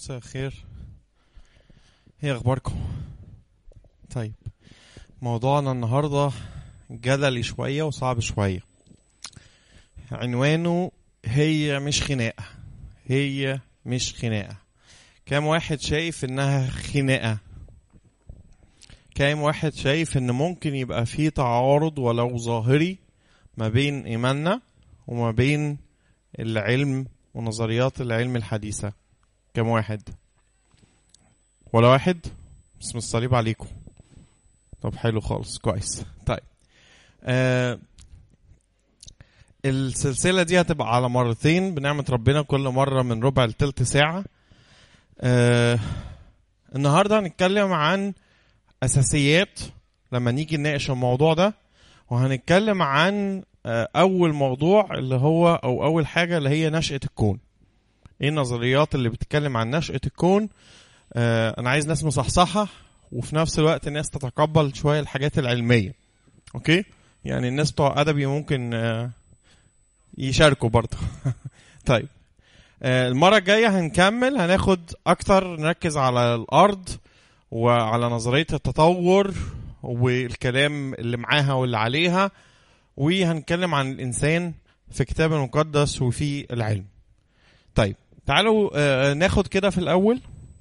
مساء الخير ايه اخباركم طيب موضوعنا النهارده جدلي شويه وصعب شويه عنوانه هي مش خناقه هي مش خناقه كام واحد شايف انها خناقه كام واحد شايف ان ممكن يبقى في تعارض ولو ظاهري ما بين ايماننا وما بين العلم ونظريات العلم الحديثه كم واحد ولا واحد بسم الصليب عليكم طب حلو خالص كويس طيب آه السلسلة دي هتبقى على مرتين بنعمة ربنا كل مرة من ربع لتلت ساعة آه النهاردة هنتكلم عن أساسيات لما نيجي نناقش الموضوع ده وهنتكلم عن آه أول موضوع اللي هو أو أول حاجة اللي هي نشأة الكون ايه النظريات اللي بتتكلم عن نشأة الكون آه انا عايز ناس مصحصحة وفي نفس الوقت ناس تتقبل شوية الحاجات العلمية اوكي يعني الناس بتوع ادبي ممكن آه يشاركوا برضه طيب آه المرة الجاية هنكمل هناخد اكتر نركز على الارض وعلى نظرية التطور والكلام اللي معاها واللي عليها وهنتكلم عن الانسان في الكتاب المقدس وفي العلم طيب تعالوا آه ناخد كده في الاول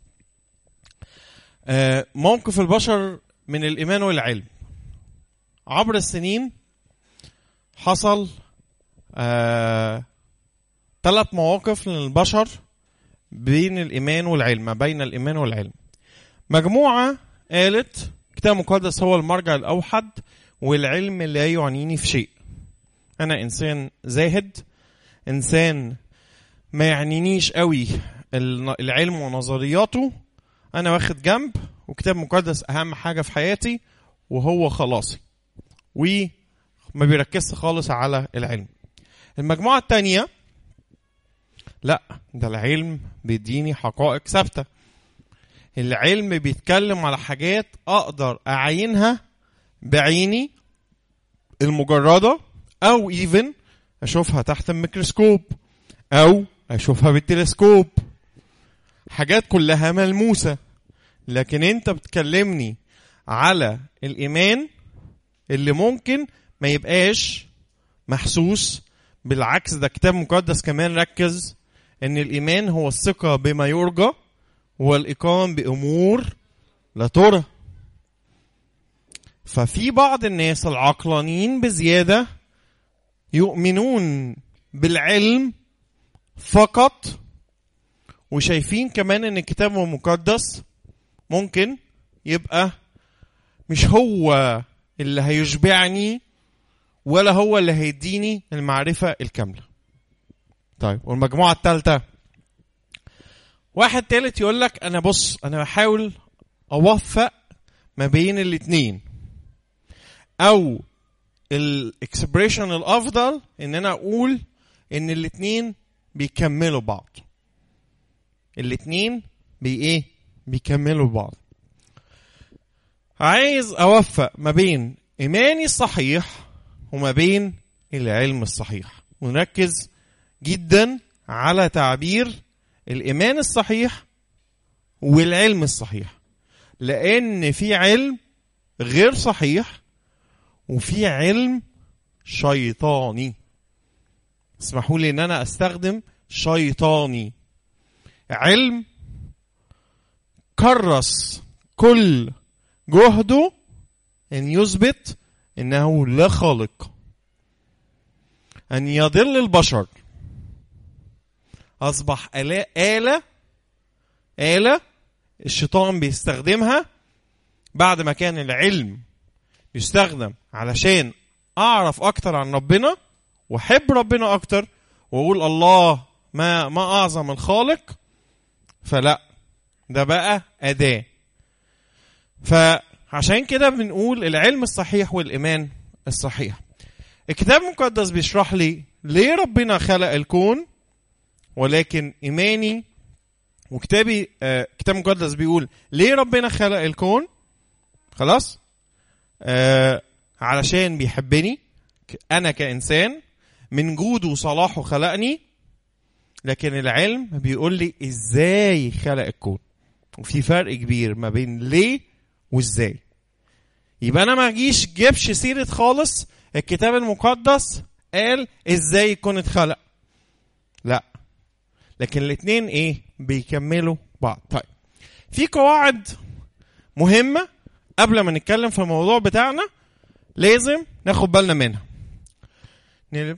آه موقف البشر من الايمان والعلم عبر السنين حصل آه ثلاث مواقف للبشر بين الايمان والعلم ما بين الايمان والعلم مجموعه قالت كتاب مقدس هو المرجع الاوحد والعلم لا يعنيني في شيء انا انسان زاهد انسان ما يعنينيش قوي العلم ونظرياته انا واخد جنب وكتاب مقدس اهم حاجه في حياتي وهو خلاصي وما بيركزش خالص على العلم المجموعه الثانيه لا ده العلم بيديني حقائق ثابته العلم بيتكلم على حاجات اقدر اعينها بعيني المجرده او ايفن اشوفها تحت الميكروسكوب او اشوفها بالتلسكوب حاجات كلها ملموسة لكن انت بتكلمني على الايمان اللي ممكن ما يبقاش محسوس بالعكس ده كتاب مقدس كمان ركز ان الايمان هو الثقة بما يرجى والاقام بامور لا ترى ففي بعض الناس العقلانيين بزيادة يؤمنون بالعلم فقط وشايفين كمان ان الكتاب المقدس ممكن يبقى مش هو اللي هيشبعني ولا هو اللي هيديني المعرفة الكاملة طيب والمجموعة الثالثة واحد تالت يقول لك انا بص انا بحاول اوفق ما بين الاتنين او الاكسبريشن الافضل ان انا اقول ان الاتنين بيكملوا بعض الاتنين بي ايه بيكملوا بعض عايز اوفق ما بين ايماني الصحيح وما بين العلم الصحيح ونركز جدا على تعبير الايمان الصحيح والعلم الصحيح لان في علم غير صحيح وفي علم شيطاني اسمحوا لي ان انا استخدم شيطاني علم كرس كل جهده ان يثبت انه لا خالق ان يضل البشر اصبح آلة آلة آلة الشيطان بيستخدمها بعد ما كان العلم يستخدم علشان اعرف اكتر عن ربنا واحب ربنا اكتر واقول الله ما ما اعظم الخالق فلا ده بقى اداه فعشان كده بنقول العلم الصحيح والايمان الصحيح الكتاب المقدس بيشرح لي ليه ربنا خلق الكون ولكن ايماني وكتابي آه كتاب مقدس بيقول ليه ربنا خلق الكون خلاص آه علشان بيحبني انا كانسان من جوده وصلاحه خلقني لكن العلم بيقول لي ازاي خلق الكون وفي فرق كبير ما بين ليه وازاي يبقى انا ما اجيش جيبش سيره خالص الكتاب المقدس قال ازاي الكون اتخلق لا لكن الاتنين ايه بيكملوا بعض طيب في قواعد مهمة قبل ما نتكلم في الموضوع بتاعنا لازم ناخد بالنا منها نقلب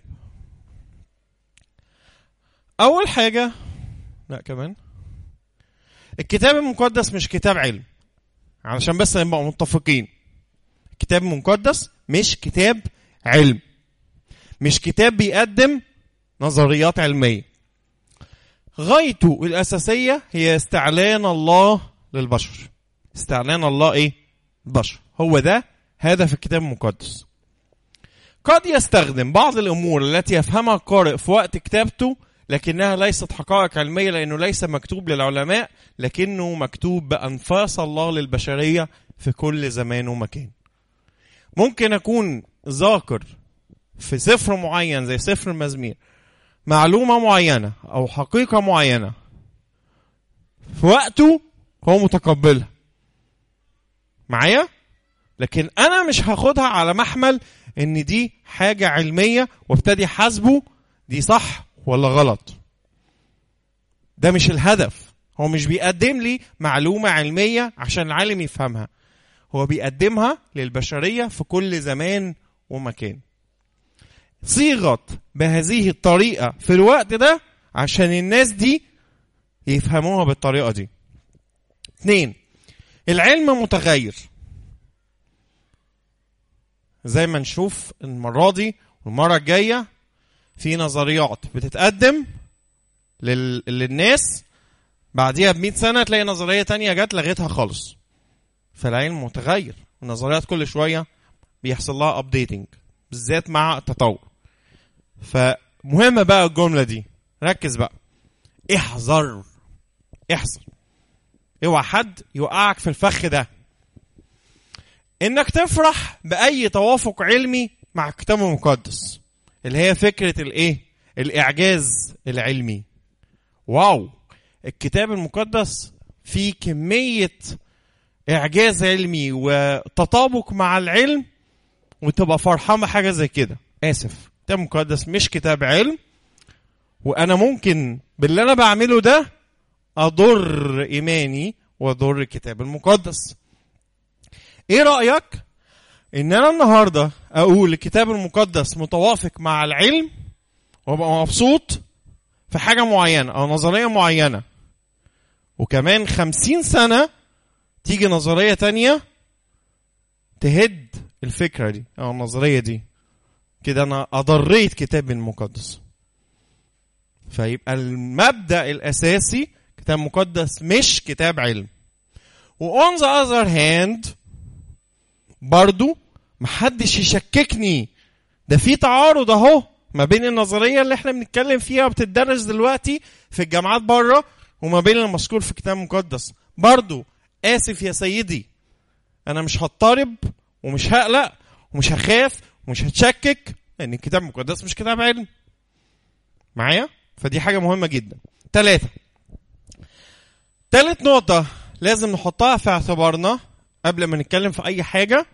أول حاجة لا كمان الكتاب المقدس مش كتاب علم علشان بس نبقى متفقين الكتاب المقدس مش كتاب علم مش كتاب بيقدم نظريات علمية غايته الأساسية هي استعلان الله للبشر استعلان الله إيه؟ البشر هو ده هدف الكتاب المقدس قد يستخدم بعض الأمور التي يفهمها القارئ في وقت كتابته لكنها ليست حقائق علمية لأنه ليس مكتوب للعلماء لكنه مكتوب بأنفاس الله للبشرية في كل زمان ومكان ممكن أكون ذاكر في سفر معين زي سفر المزمير معلومة معينة أو حقيقة معينة في وقته هو متقبلها معايا لكن أنا مش هاخدها على محمل إن دي حاجة علمية وابتدي حاسبه دي صح ولا غلط ده مش الهدف هو مش بيقدم لي معلومة علمية عشان العالم يفهمها هو بيقدمها للبشرية في كل زمان ومكان صيغت بهذه الطريقة في الوقت ده عشان الناس دي يفهموها بالطريقة دي اثنين العلم متغير زي ما نشوف المرة دي والمرة الجاية في نظريات بتتقدم لل... للناس بعديها ب سنة تلاقي نظرية تانية جت لغيتها خالص فالعلم متغير النظريات كل شوية بيحصل لها ابديتنج بالذات مع التطور فمهمة بقى الجملة دي ركز بقى احذر احذر اوعى حد يوقعك في الفخ ده انك تفرح باي توافق علمي مع الكتاب المقدس اللي هي فكرة الايه الاعجاز العلمي واو الكتاب المقدس فيه كمية اعجاز علمي وتطابق مع العلم وتبقى فرحان بحاجة زي كده اسف الكتاب المقدس مش كتاب علم وانا ممكن باللي انا بعمله ده اضر ايماني واضر الكتاب المقدس ايه رايك ان انا النهارده اقول الكتاب المقدس متوافق مع العلم وابقى مبسوط في حاجه معينه او نظريه معينه وكمان خمسين سنه تيجي نظريه تانية تهد الفكره دي او النظريه دي كده انا اضريت كتاب المقدس فيبقى المبدا الاساسي كتاب مقدس مش كتاب علم وon the other hand برضو محدش يشككني ده في تعارض اهو ما بين النظريه اللي احنا بنتكلم فيها وبتدرس دلوقتي في الجامعات بره وما بين المذكور في الكتاب المقدس برضو اسف يا سيدي انا مش هضطرب ومش هقلق ومش هخاف ومش هتشكك لان الكتاب المقدس مش كتاب علم معايا فدي حاجه مهمه جدا ثلاثة تالت نقطة لازم نحطها في اعتبارنا قبل ما نتكلم في أي حاجة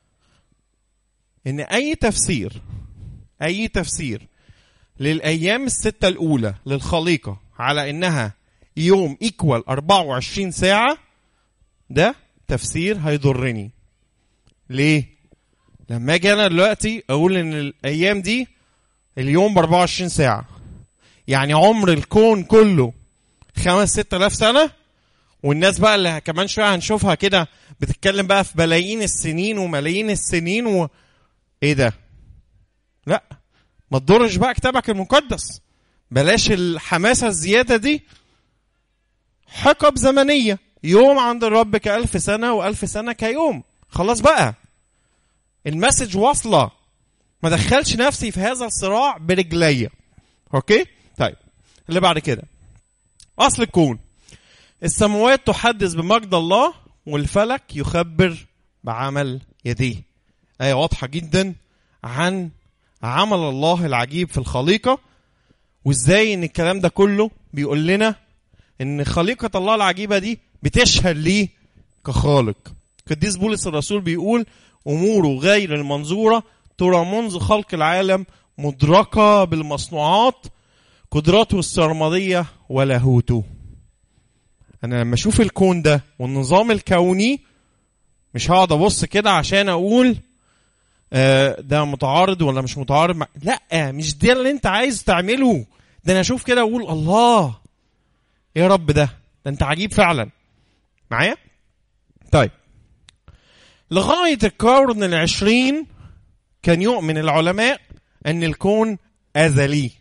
إن أي تفسير أي تفسير للأيام الستة الأولى للخليقة على إنها يوم إيكوال 24 ساعة ده تفسير هيضرني ليه؟ لما أجي أنا دلوقتي أقول إن الأيام دي اليوم ب 24 ساعة يعني عمر الكون كله خمس ست آلاف سنة والناس بقى اللي كمان شوية هنشوفها كده بتتكلم بقى في بلايين السنين وملايين السنين و... ايه ده؟ لا ما تضرش بقى كتابك المقدس بلاش الحماسة الزيادة دي حقب زمنية يوم عند الرب كألف سنة وألف سنة كيوم خلاص بقى المسج واصلة ما دخلش نفسي في هذا الصراع برجليا اوكي طيب اللي بعد كده اصل الكون السماوات تحدث بمجد الله والفلك يخبر بعمل يديه آية واضحة جدا عن عمل الله العجيب في الخليقة وازاي ان الكلام ده كله بيقول لنا ان خليقة الله العجيبة دي بتشهد ليه كخالق قديس بولس الرسول بيقول اموره غير المنظورة ترى منذ خلق العالم مدركة بالمصنوعات قدراته السرمدية ولاهوته انا لما اشوف الكون ده والنظام الكوني مش هقعد ابص كده عشان اقول آه، ده متعارض ولا مش متعارض مع... لا مش ده اللي انت عايز تعمله ده انا اشوف كده واقول الله يا رب ده ده انت عجيب فعلا معايا طيب لغاية القرن العشرين كان يؤمن العلماء ان الكون ازلي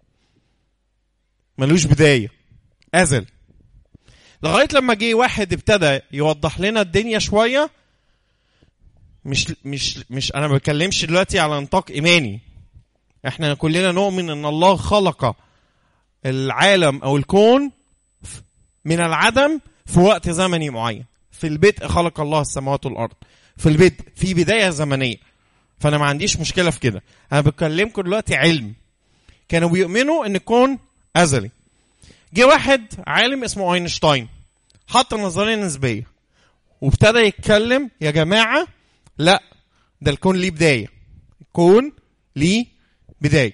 ملوش بداية ازل لغاية لما جه واحد ابتدى يوضح لنا الدنيا شوية مش مش مش انا ما بتكلمش دلوقتي على نطاق ايماني احنا كلنا نؤمن ان الله خلق العالم او الكون من العدم في وقت زمني معين في البدء خلق الله السماوات والارض في البدء في بدايه زمنيه فانا ما عنديش مشكله في كده انا بكلمكم دلوقتي علم كانوا بيؤمنوا ان الكون ازلي جه واحد عالم اسمه اينشتاين حط النظريه النسبيه وابتدى يتكلم يا جماعه لا ده الكون ليه بدايه الكون ليه بدايه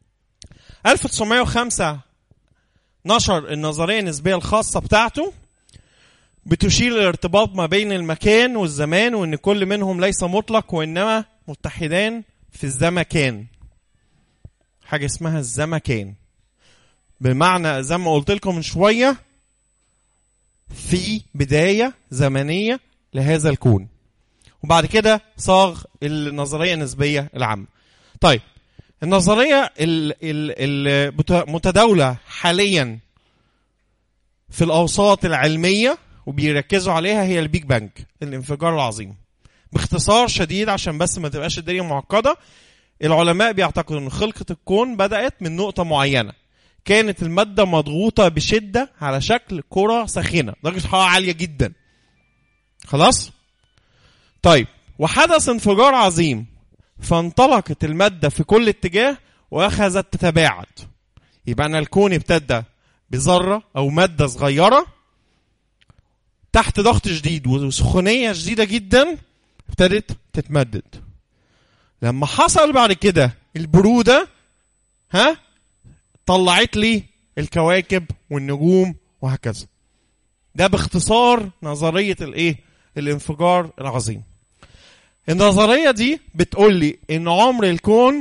1905 نشر النظريه النسبيه الخاصه بتاعته بتشير للارتباط ما بين المكان والزمان وان كل منهم ليس مطلق وانما متحدان في الزمكان حاجه اسمها الزمكان بمعنى زي ما قلت لكم من شويه في بدايه زمنيه لهذا الكون وبعد كده صاغ النظريه النسبيه العامه طيب النظريه المتداوله حاليا في الاوساط العلميه وبيركزوا عليها هي البيج بانج الانفجار العظيم باختصار شديد عشان بس ما تبقاش الدنيا معقده العلماء بيعتقدوا ان خلقه الكون بدات من نقطه معينه كانت الماده مضغوطه بشده على شكل كره ساخنه درجه حراره عاليه جدا خلاص طيب وحدث انفجار عظيم فانطلقت الماده في كل اتجاه واخذت تتباعد يبقى انا الكون ابتدى بذره او ماده صغيره تحت ضغط شديد وسخونيه شديده جدا ابتدت تتمدد لما حصل بعد كده البروده ها طلعت لي الكواكب والنجوم وهكذا ده باختصار نظريه الايه الانفجار العظيم النظريه دي بتقول لي ان عمر الكون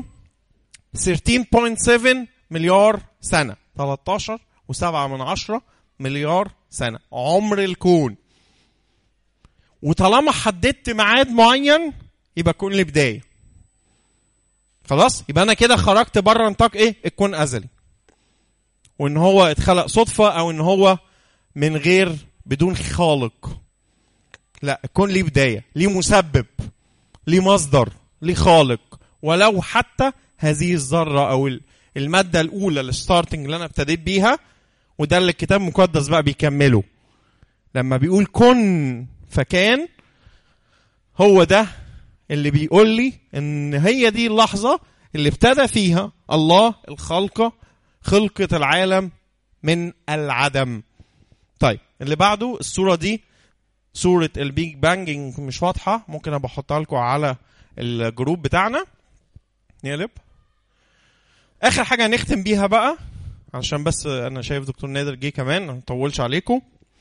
13.7 مليار سنه 13 و7 من عشرة مليار سنه عمر الكون وطالما حددت ميعاد معين يبقى كون لي بدايه خلاص يبقى انا كده خرجت بره نطاق ايه الكون ازلي وان هو اتخلق صدفه او ان هو من غير بدون خالق لا الكون ليه بدايه ليه مسبب ليه مصدر ليه خالق ولو حتى هذه الذره او الماده الاولى الستارتنج اللي انا ابتديت بيها وده اللي الكتاب المقدس بقى بيكمله لما بيقول كن فكان هو ده اللي بيقول لي ان هي دي اللحظه اللي ابتدى فيها الله الخلقه خلقه العالم من العدم طيب اللي بعده الصوره دي صوره البيج بانجنج مش واضحه ممكن ابقى احطها لكم على الجروب بتاعنا نقلب اخر حاجه هنختم بيها بقى عشان بس انا شايف دكتور نادر جه كمان ما نطولش عليكم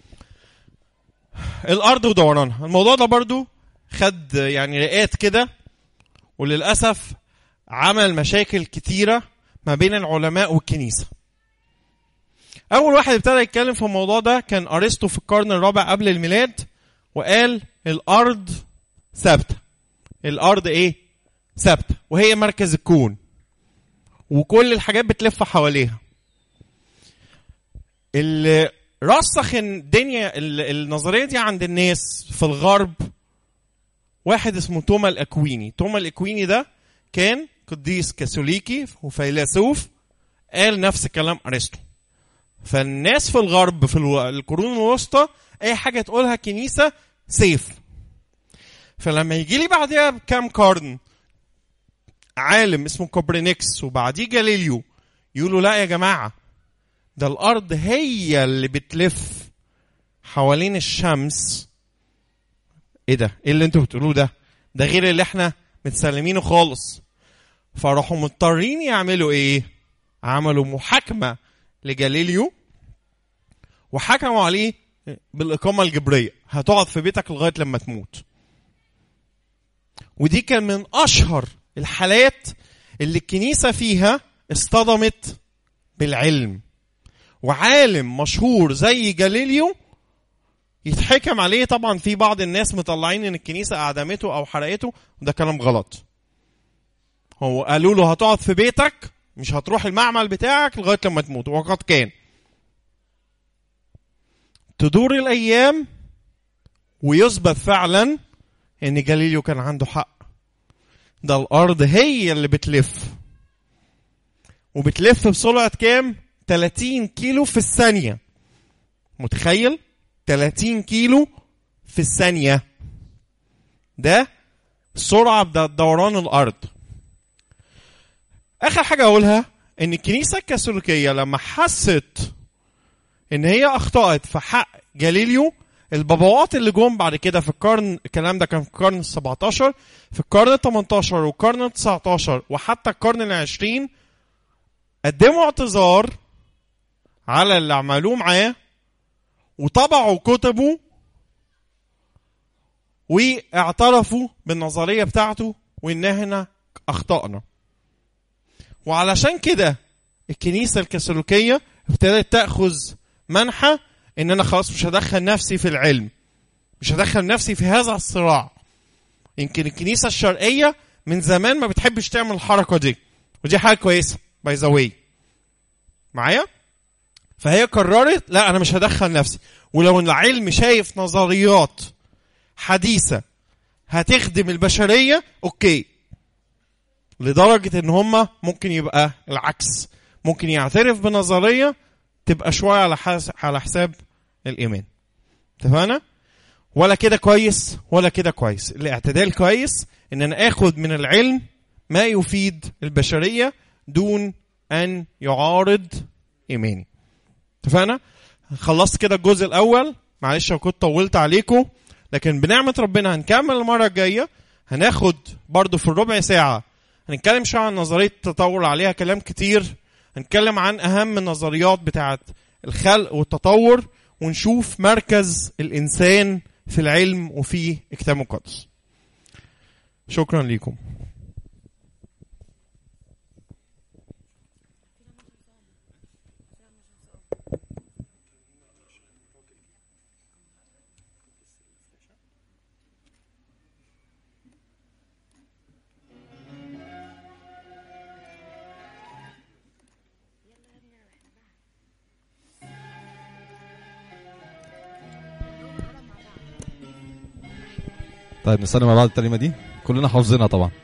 الارض ودورانها الموضوع ده برضو خد يعني رئات كده وللاسف عمل مشاكل كتيره ما بين العلماء والكنيسه اول واحد ابتدى يتكلم في الموضوع ده كان ارسطو في القرن الرابع قبل الميلاد وقال الارض ثابته الارض ايه ثابته وهي مركز الكون وكل الحاجات بتلف حواليها اللي رسخ الدنيا النظريه دي عند الناس في الغرب واحد اسمه توما الاكويني توما الاكويني ده كان قديس كاثوليكي وفيلسوف قال نفس كلام ارسطو فالناس في الغرب في القرون الوسطى اي حاجه تقولها كنيسه سيف فلما يجي لي بعدها بكام قرن عالم اسمه كوبرينيكس وبعديه جاليليو يقولوا لا يا جماعه ده الارض هي اللي بتلف حوالين الشمس ايه ده ايه اللي انتوا بتقولوه ده ده غير اللي احنا متسلمينه خالص فراحوا مضطرين يعملوا ايه عملوا محاكمه لجاليليو وحكموا عليه بالاقامه الجبريه هتقعد في بيتك لغايه لما تموت ودي كان من اشهر الحالات اللي الكنيسه فيها اصطدمت بالعلم وعالم مشهور زي جاليليو يتحكم عليه طبعا في بعض الناس مطلعين ان الكنيسه اعدمته او حرقته وده كلام غلط هو قالوا له هتقعد في بيتك مش هتروح المعمل بتاعك لغايه لما تموت وقد كان تدور الايام ويثبت فعلا ان جاليليو كان عنده حق ده الارض هي اللي بتلف وبتلف بسرعه كام 30 كيلو في الثانيه متخيل 30 كيلو في الثانيه ده سرعه بتاعت دوران الارض اخر حاجه اقولها ان الكنيسه الكاثوليكيه لما حست ان هي اخطات في حق جاليليو الباباوات اللي جم بعد كده في القرن الكلام ده كان في القرن ال 17 في القرن ال 18 والقرن ال 19 وحتى القرن ال 20 قدموا اعتذار على اللي عملوه معاه وطبعوا كتبه واعترفوا بالنظريه بتاعته وان احنا اخطانا وعلشان كده الكنيسه الكاثوليكيه ابتدت تاخذ منحى ان انا خلاص مش هدخل نفسي في العلم مش هدخل نفسي في هذا الصراع يمكن الكنيسه الشرقيه من زمان ما بتحبش تعمل الحركه دي ودي حاجه كويسه باي ذا واي معايا فهي قررت لا انا مش هدخل نفسي ولو العلم شايف نظريات حديثه هتخدم البشريه اوكي لدرجه ان هم ممكن يبقى العكس ممكن يعترف بنظريه تبقى شويه على حس... على حساب الايمان اتفقنا ولا كده كويس ولا كده كويس الاعتدال كويس ان انا اخد من العلم ما يفيد البشريه دون ان يعارض ايماني اتفقنا خلصت كده الجزء الاول معلش لو كنت طولت عليكم لكن بنعمه ربنا هنكمل المره الجايه هناخد برضو في الربع ساعه هنتكلم شويه عن نظريه التطور عليها كلام كتير هنتكلم عن اهم النظريات بتاعه الخلق والتطور ونشوف مركز الانسان في العلم وفي الكتاب المقدس شكرا لكم طيب نستنى مع بعض الترنيمه دي كلنا حافظينها طبعا